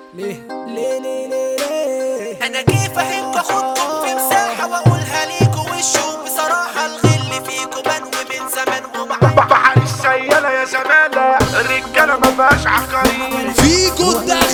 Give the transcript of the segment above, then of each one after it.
ليه ليه ليه ليه ليه انا كيف احب اخدكم في مساحه واقولها ليكوا وشو بصراحه الغل فيكوا بنوي من زمان ومع بحر السيالة يا زمالة الرجالة ما بقاش عقارين فيكو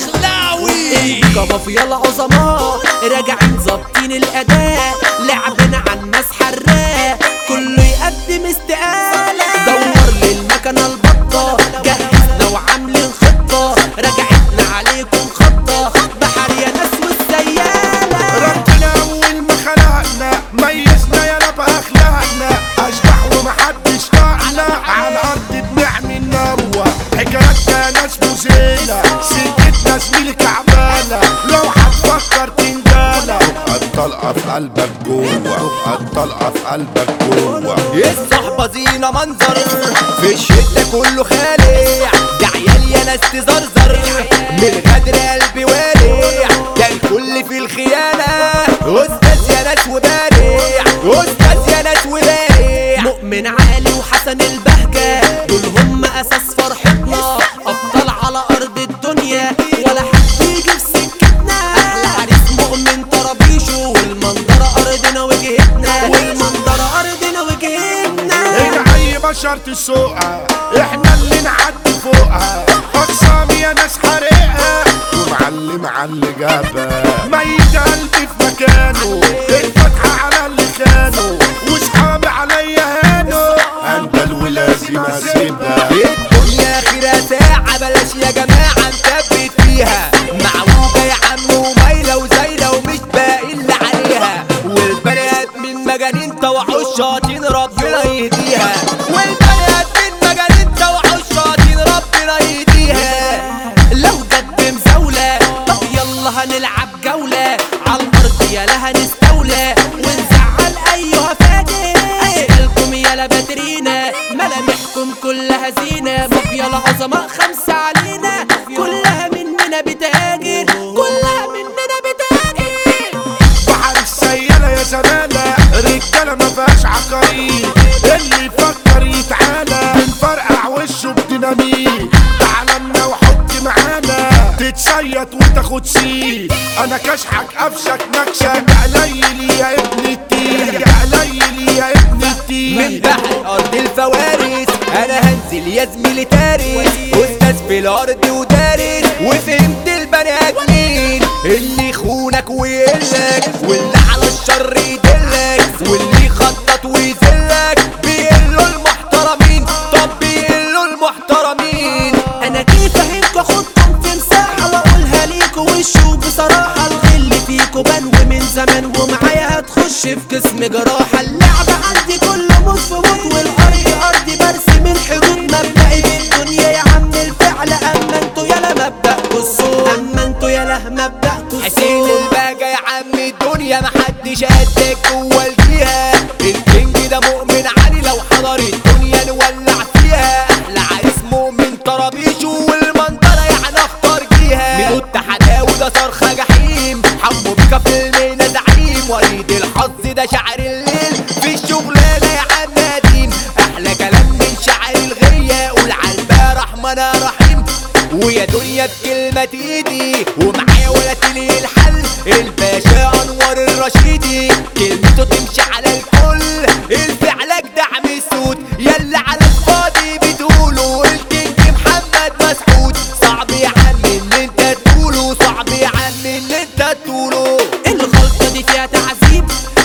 الدخلاوي كمافيا العظماء راجعين ظابطين الاداء لعبنا على الناس حراق كله يقدم استقالة دور للمكنة البطة جهزنا وعاملين خطة رجعتنا عليكم خطة بحر يا ناس والسيالة ربنا أول ما خلقنا ميزنا يا رب أخلاقنا أشبح ومحدش طاقنا على الأرض بنعمل نروة حكاياتنا ناس مزينة سكتنا زميلي كعبانة لو هتفكر تنجالة الطلقة في قلبك جوه الطلقة في قلبك جوه الصحبة زينة منظر في الشدة كله خالع ده عيال يا ناس تزرزر من غدر قلبي والع ده الكل في الخيانة أستاذ يا ناس وبارع أستاذ يا ناس وبارع مؤمن عالي وحسن البهجة دول هم أساس فرحتنا أبطال على أرض الدنيا ولا حد يجي في سكتنا أحلى عريس مؤمن طرابيشه والمنظرة أرضنا وجهتنا والمنظرة أرضنا وجهتنا هنا اي بشر تسوقها احنا اللي نعدي فوقها اقسام يا ناس حريقها ومعلم على اللي جابها ميت قلبي في مكانه الفتحة على اللي خانه وصحابي عليا هانوا اندل ولازم اسيبها الدنيا اخرها ساعة بلاش يا جماعة نثبت فيها معوجة يا عم ومايلة وزايدة ومش باقي اللي عليها والبني ادمين مجانين طوعوا الشياطين ربنا يهديها والبني ادمين مجانين طوعوا الشياطين ربنا يهديها لو جد مزاولة طب يلا هنلعب جولة عالأرض يلا هنستولى ونزعل أيها فاجر أسألكم يلا بدرينا ملامحكم كلها زينة مافيا العظماء خمسة علينا كلها مننا بتهاجر كلها مننا بتهاجر بحر السيالة يا زمالة رجالة ما فيهاش عقارين اللي يفكر يتعالى بنفرقع وشه بديناميت تعلمنا وحط معانا تتصيط وتاخد سيل انا كشحك قفشك نكشك قليل يا ابن التيل قليل يا ابن من التيل بحر ارض الفوارس انا هنزل يا زميلي تارس استاذ في الارض ودارس وفهمت البني ادمين اللي يخونك ويقلك واللي على الشر يدلك واللي يخطط ويذلك بيقلوا المحترمين طب بيقلوا المحترمين انا كيف اهينكوا اخدكم في مساحة واقولها ليكوا وشو بصراحة الغل فيكوا بنوي من زمان ومعايا هتخش في قسم جراحة اللعبة عندي كل موت في موت والارض ارضي برسم الحدود مبدئي بالدنيا يا عم الفعل اما انتوا يلا مبدأكوا الصوت اما انتوا يلا مبدأكوا حسين الصوت الباجة يا عم الدنيا محدش قدك جوه الجهة الكينج ده مؤمن علي لو حضر الدنيا نولع فيها احلى عريس مؤمن طرابيشه والمنطقة يعني اختار جيها ميدو التحداوي ده صرخة جحيم حمو بيكا في المينا زعيم وريد الحظ ده شعر الليل في الشغلانة يا عم نديم احلى كلام من شعر الغية قول عالبا رحمن رحيم ويا دنيا بكلمة ايدي ومعايا ولا تلي الحل الباشا انور الرشيدي كلمته تمشي على الكل الفعلك دعم السود يلا على الفاضي بتقولوا الكينج محمد مسعود صعب يا عم ان انت تقوله صعب يا عم ان انت تقوله الغلطة دي فيها تعذيب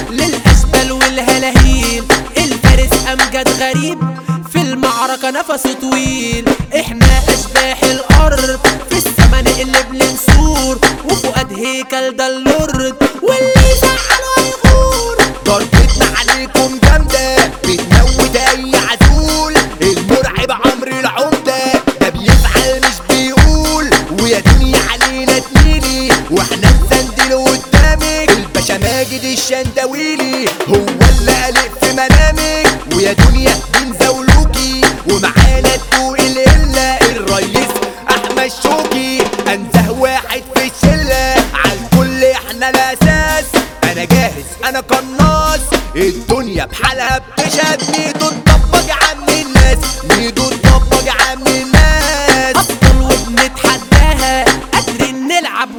للأشبال والهلاهيل الفارس أمجد غريب في المعركة نفسه طويل احنا أشباح الأرض في السما نقلب لنسور وفؤاد هيكل ده اللورد واللي يزعل ويغور ضربتنا عليكم جامدة بتموت أي عزول المرعب عمرو العمدة ده بيفعل مش بيقول ويا دنيا علينا تميلي واحنا نسندل قدامك الباشا ماجد الشندويلي هو اللي قلق في منامك ويا دنيا بنزولوكي ومعانا تقول إلا الريس أحمد شوقي أنزه واحد في الشلة عالكل احنا الأساس انا جاهز انا قناص الدنيا بحالها بتشهد ميدو الطباج يا عم الناس ميدو الطباج يا عم الناس أبطال وبنتحداها قادرين نلعب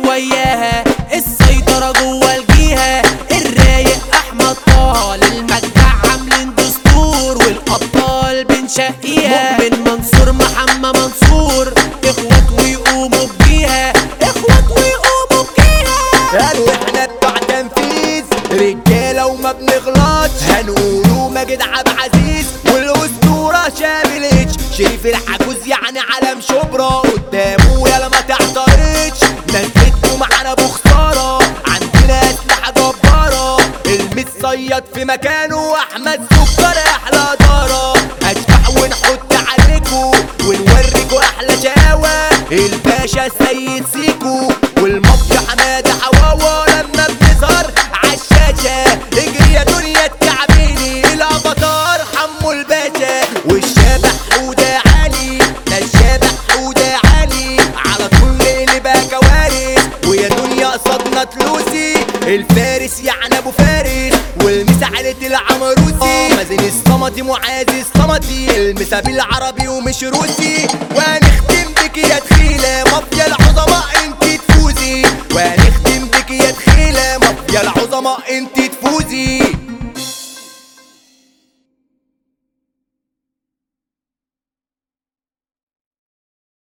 الباشا السيد سيكو والمافيا حمادة حواوا لما بنظهر عالشاشة اجري يا دنيا تكعبيني الافاتار حمو الباشا والشبح حودة عالي ده الشبح حودة عالي على طول نقلبها كوارث ويا دنيا قصدنا تلوسي الفارس يعني ابو فارس والمساعدة العمروسي مازن الصمدي معاذ الصمدي المسا بالعربي ومش روسي وانا